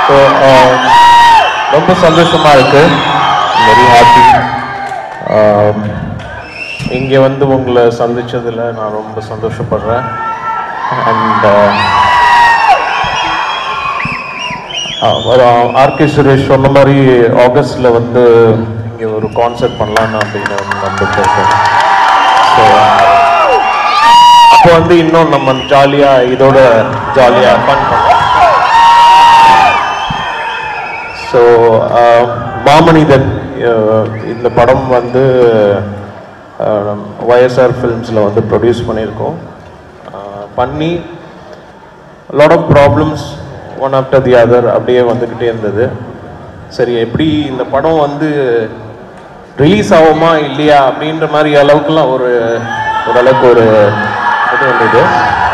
So ரொம்ப சந்தோஷமா இருக்கு வெரி ஹாப்பி இங்கே வந்து உங்களை சந்திச்சதுல நான் ரொம்ப சந்தோஷப்படுறேன் அண்ட் ஆர்கே சுரேஷ் சொன்ன மாதிரி ஆகஸ்ட்ல வந்து இங்கே ஒரு கான்சர்ட் பண்ணலான்னு அப்படின்னு நம்பிக்கை ஸோ அப்போ வந்து இன்னும் நம்ம ஜாலியாக இதோட ஜாலியாக ஃபன் பண்ணலாம் ஸோ மாமனிதன் அஹ், இந்த படம் வந்து ஒய்எஸ்ஆர் ஃபிலிம்ஸில் வந்து ப்ரொடியூஸ் பண்ணியிருக்கோம் அஹ், பண்ணி lot of problems one after the other அப்படியே வந்துக்கிட்டே இருந்தது சரி எப்படி இந்த படம் வந்து ரிலீஸ் ஆகுமா இல்லையா அப்படின்ற மாதிரி அளவுக்குலாம் ஒரு ஓரளவுக்கு ஒரு இது வந்தது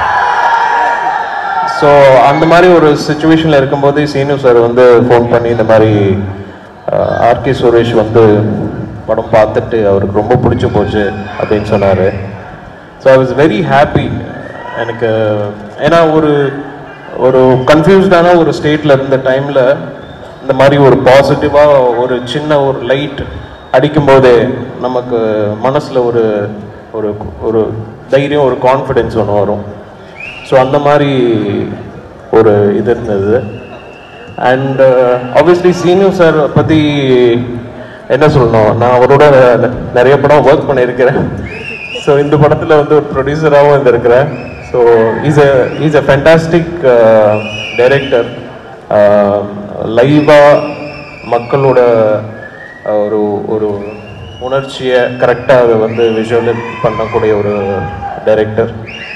ஸோ அந்த மாதிரி ஒரு சுச்சுவேஷனில் இருக்கும்போது சீனு சார் வந்து ஃபோன் பண்ணி இந்த மாதிரி ஆர்கே சுரேஷ் வந்து படம் பார்த்துட்டு அவருக்கு ரொம்ப பிடிச்சி போச்சு அப்படின்னு சொன்னார் so I was very happy எனக்கு ஏன்னா ஒரு ஒரு கன்ஃபியூஸ்டான ஒரு ஸ்டேட்டில் இருந்த டைமில் இந்த மாதிரி ஒரு பாசிட்டிவாக ஒரு சின்ன ஒரு லைட் அடிக்கும்போதே நமக்கு மனசில் ஒரு ஒரு ஒரு தைரியம் ஒரு கான்ஃபிடென்ஸ் ஒன்று வரும் ஸோ அந்த மாதிரி ஒரு இது இருந்தது அண்ட் ஆப்வியஸ்லி சீனியர் சார் பற்றி என்ன சொல்லணும் நான் அவரோட நிறைய படம் ஒர்க் பண்ணியிருக்கிறேன் ஸோ இந்த படத்தில் வந்து ஒரு ப்ரொடியூசராகவும் இருந்திருக்கிறேன் so is a is a fantastic director லைவாக மக்களோட அஹ், ஒரு ஒரு உணர்ச்சியை கரெக்டாக அதை வந்து விஷுவல் பண்ணக்கூடிய ஒரு டைரக்டர்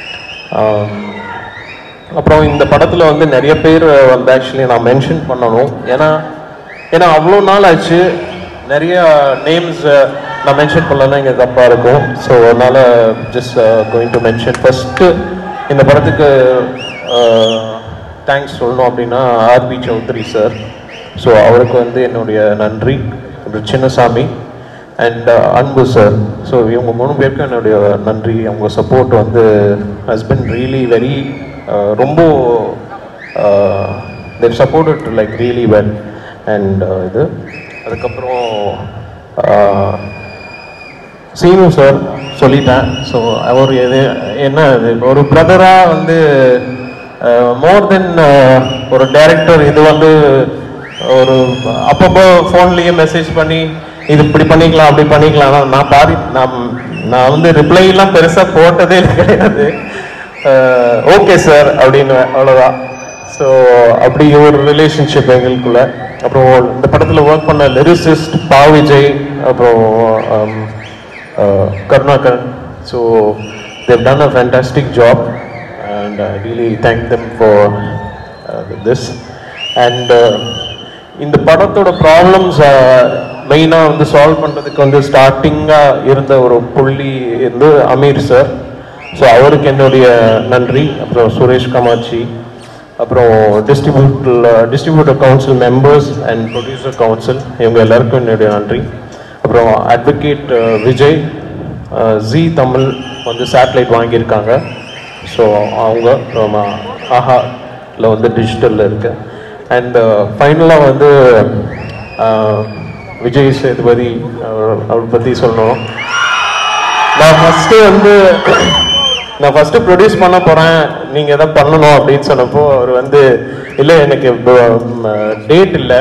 அப்புறம் இந்த படத்தில் வந்து நிறைய பேர் வந்து ஆக்சுவலி நான் மென்ஷன் பண்ணணும் ஏன்னா ஏன்னா அவ்வளோ நாள் ஆச்சு நிறைய நேம்ஸ் நான் மென்ஷன் பண்ணலன்னா இங்கே தப்பாக இருக்கும் ஸோ அதனால் just going to mention first இந்த படத்துக்கு தேங்க்ஸ் சொல்லணும் அப்படின்னா ஆர்பி சௌத்ரி சார் ஸோ அவருக்கு வந்து என்னுடைய நன்றி ஒரு Chinnasamy and Anbu sir so இவங்க மூணு பேருக்கும் என்னுடைய நன்றி அவங்க சப்போர்ட் வந்து ஹஸ்பண்ட் ரியலி வெரி ரொம்ப Dev supported like really well and இது அதுக்கப்புறம் uh, சீனு சார் சொல்லிட்டேன் ஸோ அவர் எது என்ன இது ஒரு பிரதராக வந்து மோர் தென் ஒரு டைரக்டர் இது வந்து ஒரு அப்பப்போ ஃபோன்லேயே மெசேஜ் பண்ணி இது இப்படி பண்ணிக்கலாம் அப்படி பண்ணிக்கலாம் ஆனா நான் பாதி நான் நான் வந்து ரிப்ளைலாம் பெருசாக போட்டதே கிடையாது ஓகே சார் அப்படின்னு அவ்வளோதான் ஸோ அப்படி ஒரு ரிலேஷன்ஷிப் எங்களுக்குள்ள அப்புறம் இந்த படத்தில் ஒர்க் பண்ண லிரிசிஸ்ட் பா விஜய் அப்புறம் um, uh, Karunakaran so Dev done a fantastic job and I really thank them for this and இந்த படத்தோட ப்ராப்ளம்ஸ் மெயினாக வந்து சால்வ் பண்ணுறதுக்கு வந்து ஸ்டார்டிங்காக இருந்த ஒரு புள்ளி வந்து அமீர் சார் ஸோ அவருக்கு என்னுடைய நன்றி அப்புறம் சுரேஷ் காமாட்சி அப்புறம் distributor distributor council members and producer council இவங்க எல்லாருக்கும் என்னுடைய நன்றி அப்புறம் அட்வொகேட் விஜய் ஜி தமிழ் வந்து சேட்டலைட் வாங்கியிருக்காங்க ஸோ அவங்க அப்புறம் ஆஹாவில் வந்து டிஜிட்டலில் இருக்கு அண்ட் ஃபைனலாக வந்து அஹ், விஜய் சேதுபதி அவர் அவர் பற்றி சொல்லணும் நான் ஃபஸ்ட்டு வந்து நான் ஃபஸ்ட்டு ப்ரொடியூஸ் பண்ண போகிறேன் நீங்கள் எதாவது பண்ணணும் அப்படின்னு சொன்னப்போ அவர் வந்து இல்லை எனக்கு டேட் இல்லை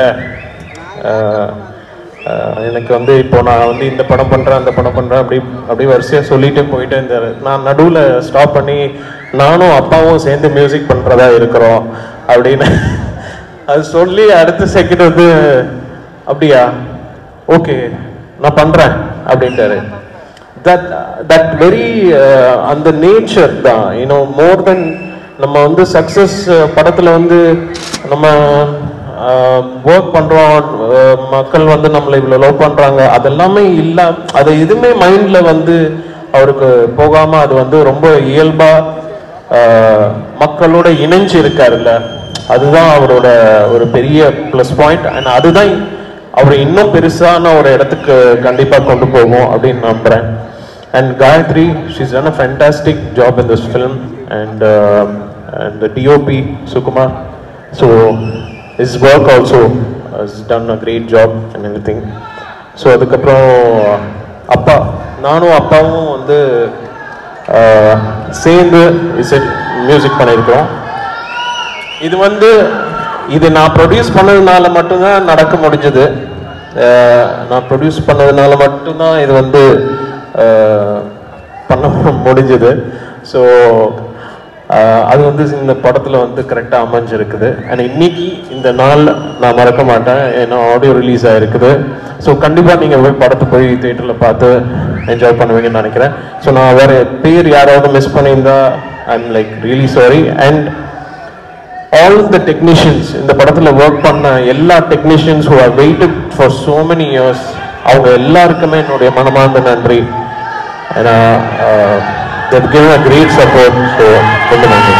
எனக்கு வந்து இப்போ நான் வந்து இந்த படம் பண்ணுறேன் அந்த படம் பண்ணுறேன் அப்படி அப்படி வரிசையாக சொல்லிட்டு போயிட்டே இருந்தார் நான் நடுவில் ஸ்டாப் பண்ணி நானும் அப்பாவும் சேர்ந்து மியூசிக் பண்ணுறதா இருக்கிறோம் அப்படின்னு அது சொல்லி அடுத்த செகண்ட் வந்து அப்படியா ஓகே நான் பண்ணுறேன் அப்படின்ட்டாரு தட் தட் வெரி அந்த நேச்சர் தான் யூனோ மோர் தென் நம்ம வந்து சக்ஸஸ் படத்தில் வந்து நம்ம ஒர்க் பண்ணுறோம் மக்கள் வந்து நம்மளை இவ்வளோ லவ் பண்ணுறாங்க அதெல்லாமே இல்லை அது எதுவுமே மைண்டில் வந்து அவருக்கு போகாமல் அது வந்து ரொம்ப இயல்பாக மக்களோட இணைஞ்சு இருக்காருல்ல அதுதான் அவரோட ஒரு பெரிய ப்ளஸ் பாயிண்ட் அண்ட் அதுதான் அவரை இன்னும் பெருசான ஒரு இடத்துக்கு கண்டிப்பாக கொண்டு போகும் அப்படின்னு நம்புகிறேன் and Gayathri she's done a fantastic job in this film and and DOP Sukumar so is work also is done a great job and everything so அதுக்கப்புறம் அப்பா நானும் அப்பாவும் வந்து ஆஹ், சேர்ந்து இசட் மியூசிக் பண்ணியிருக்கிறோம் இது வந்து இது நான் ப்ரொடியூஸ் பண்ணதுனால மட்டும்தான் நடக்க முடிஞ்சது அஹ் நான் ப்ரொடியூஸ் பண்ணதுனால மட்டும்தான் இது வந்து அஹ், பண்ண முடிஞ்சது ஸோ அது வந்து இந்த படத்தில் வந்து கரெக்டாக அமைஞ்சிருக்குது அண்ட் இன்னைக்கு இந்த நாள் நான் மறக்க மாட்டேன் ஏன்னா ஆடியோ ரிலீஸ் ஆகிருக்குது ஸோ கண்டிப்பாக நீங்கள் போய் படத்தை போய் தேட்டரில் பார்த்து என்ஜாய் பண்ணுவீங்கன்னு நினைக்கிறேன் ஸோ நான் வேறு பேர் யாராவது மிஸ் பண்ணியிருந்தா I am like really sorry and all the technicians இந்த படத்தில் ஒர்க் பண்ண எல்லா technicians who have waited for so many years அவங்க எல்லாருக்குமே என்னுடைய மனமார்ந்த நன்றி ஏன்னா they've given a great support so ரொம்ப நன்றி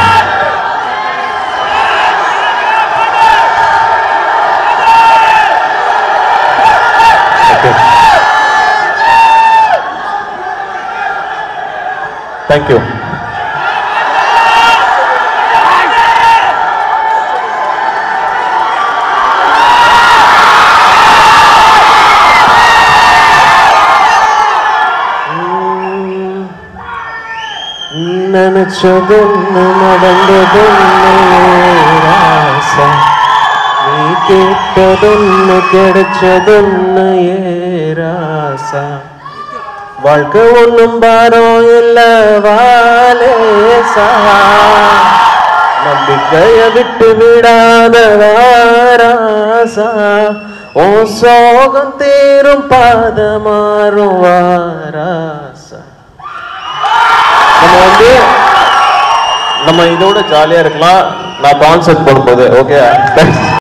Okay. Thank you. நினைச்சதொன்னு நடந்ததொன்னு ராசா நீ கேட்டதொன்னு கிடைச்சதொன்னு ஏராசா வாழ்க்கை ஒண்ணும் பாரம் இல்ல வாலேசா நம்பிக்கைய விட்டு விடாத வாராசா ஓ சோகம் தேரும் பாத மாறும் வாராசா நம்ம வந்து நம்ம இதோட ஜாலியா இருக்கலாம் நான் கான்சர்ட் போடும்போது ஓகே